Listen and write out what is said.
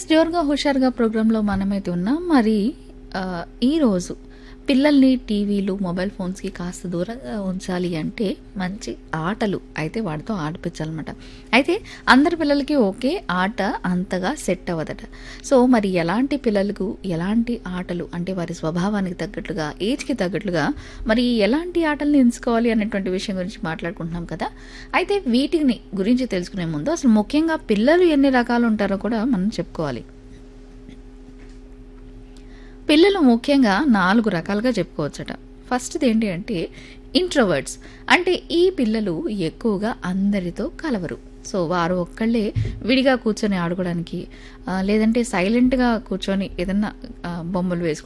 yes జోరుగా హుషారుగా ప్రోగ్రాంలో మనమైతే ఉన్నాం మరి ఆ, ఈరోజు పిల్లల్ని టీవీలు మొబైల్ ఫోన్స్కి కాస్త దూరంగా ఉంచాలి అంటే మంచి ఆటలు అయితే వాటితో ఆడిపించాలన్నమాట అయితే అందరి పిల్లలకి ఒకే ఆట అంతగా సెట్ అవ్వదట సో మరి ఎలాంటి పిల్లలకు ఎలాంటి ఆటలు అంటే వారి స్వభావానికి తగ్గట్లుగా ఏజ్కి తగ్గట్లుగా మరి ఎలాంటి ఆటల్ని ఎంచుకోవాలి అనేటువంటి విషయం గురించి మాట్లాడుకుంటున్నాం కదా అయితే వీటిని గురించి తెలుసుకునే ముందు అసలు ముఖ్యంగా పిల్లలు ఎన్ని రకాలు ఉంటారో కూడా మనం చెప్పుకోవాలి పిల్లలు ముఖ్యంగా నాలుగు రకాలుగా చెప్పుకోవచ్చట ఫస్ట్ది ఏంటి అంటే ఇంట్రోవర్డ్స్ అంటే ఈ పిల్లలు ఎక్కువగా అందరితో కలవరు సో వారు ఒక్కళ్ళే విడిగా కూర్చొని ఆడుకోవడానికి ఆ, లేదంటే సైలెంట్గా కూర్చొని ఏదన్నా ఆ, బొమ్మలు వేసుకోవడానికి